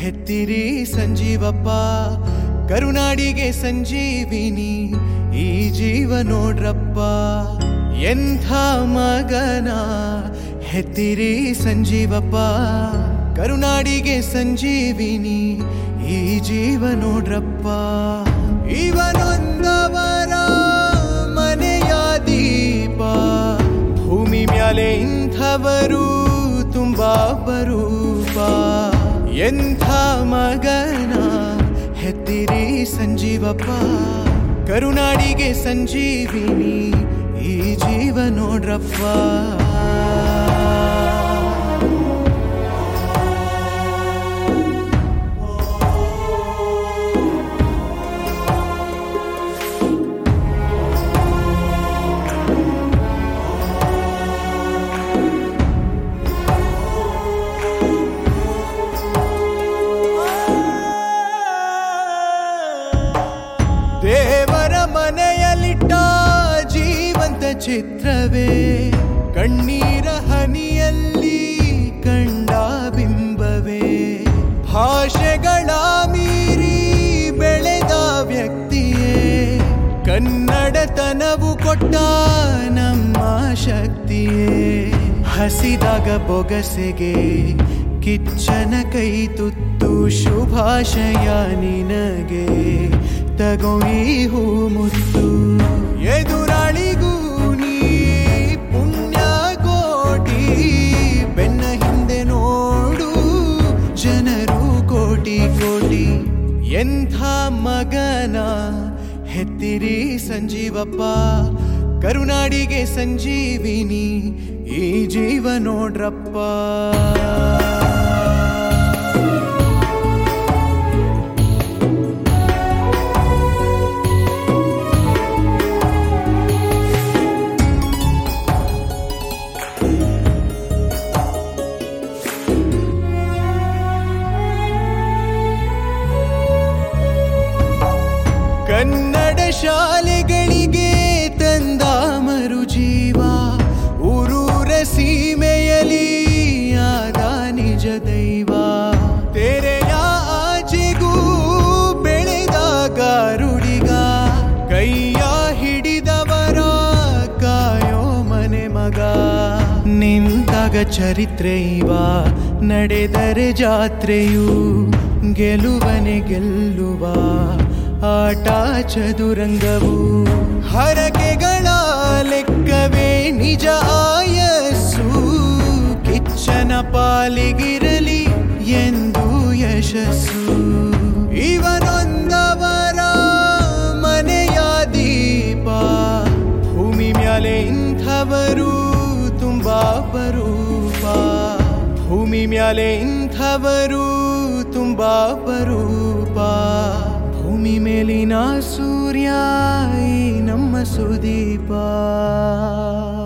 ಹೆತ್ತಿರಿ ಸಂಜೀವಪ್ಪ ಕರುನಾಡಿಗೆ ಸಂಜೀವಿನಿ ಈ ಜೀವ ನೋಡ್ರಪ್ಪ ಎಂಥ ಮಗನ ಹೆತ್ತಿರಿ ಸಂಜೀವಪ್ಪ ಕರುನಾಡಿಗೆ ಸಂಜೀವಿನಿ ಈ ಜೀವ ನೋಡ್ರಪ್ಪ ಇವನೊಂದವರ ಮನೆಯ ದೀಪ ಭೂಮಿ ಮ್ಯಾಲೆ ಇಂಥವರು ತುಂಬಾ ಬರೂಪ ಎಂಥ ಮಗನ ಹೆತ್ತಿರಿ ಸಂಜೀವಪ್ಪ ಕರುನಾಡಿಗೆ ಸಂಜೀವಿನಿ ಈ ಜೀವ ನೋಡ್ರಪ್ಪ ದೇವರ ಮನೆಯಲ್ಲಿಟ್ಟ ಜೀವಂತ ಚಿತ್ರವೇ ಕಣ್ಣೀರ ಹನಿಯಲ್ಲಿ ಕಂಡ ಬಿಂಬವೇ ಭಾಷೆಗಳ ಮೀರಿ ಬೆಳೆದ ವ್ಯಕ್ತಿಯೇ ಕನ್ನಡತನವು ಕೊಟ್ಟ ನಮ್ಮ ಶಕ್ತಿಯೇ ಹಸಿದಾಗ ಬೊಗಸೆಗೆ ಕಿಚ್ಚನ ಕೈ ತುತ್ತು ಶುಭಾಶಯ ನಿನಗೆ ತಗೋ ಈ ಹೂ ಮುತ್ತು ಎದುರಾಳಿಗೂ ನೀ ಪುಣ್ಯ ಕೋಟಿ ಬೆನ್ನ ಹಿಂದೆ ನೋಡು ಜನರು ಕೋಟಿ ಕೋಟಿ ಎಂಥ ಮಗನ ಹೆತ್ತಿರಿ ಸಂಜೀವಪ್ಪ ಕರುನಾಡಿಗೆ ಸಂಜೀವಿನಿ ಈ ಜೀವ ನೋಡ್ರಪ್ಪ ಕನ್ನಡ ಶಾಲೆಗಳಿಗೆ ತಂದ ಮರು ಜೀವ ಊರೂರ ಸೀಮೆಯಲಿ ಆದ ನಿಜ ದೈವ ತೆರೆಯ ಆಚೆಗೂ ಬೆಳೆದ ಗಾರುಡಿಗ ಕೈಯ ಹಿಡಿದವರ ಕಾಯೋ ಮನೆ ಮಗ ನಿಂತಾಗ ಚರಿತ್ರೆ ಇವ ನಡೆದರೆ ಜಾತ್ರೆಯು ಗೆಲುವನೆ ಗೆಲ್ಲುವ ಆಟ ಚದುರಂಗವು ಹರಕೆಗಳ ಲೆಕ್ಕವೇ ನಿಜ ಆಯಸ್ಸು ಕಿಚ್ಚನ ಪಾಲಿಗಿರಲಿ ಎಂದು ಯಶಸ್ಸು ಇವನೊಂದವರ ಮನೆಯ ದೀಪ ಭೂಮಿ ಮ್ಯಾಲೆ ಇಂಥವರು ತುಂಬಾ ಬರೂಪ ಭೂಮಿ ಮ್ಯಾಲೆ ಇಂಥವರು ತುಂಬಾ ಬರೂಪ ಭೂಮಿ ಮೇಲಿನ ಸೂರ್ಯ ಈ ನಮ್ಮ ಸುದೀಪ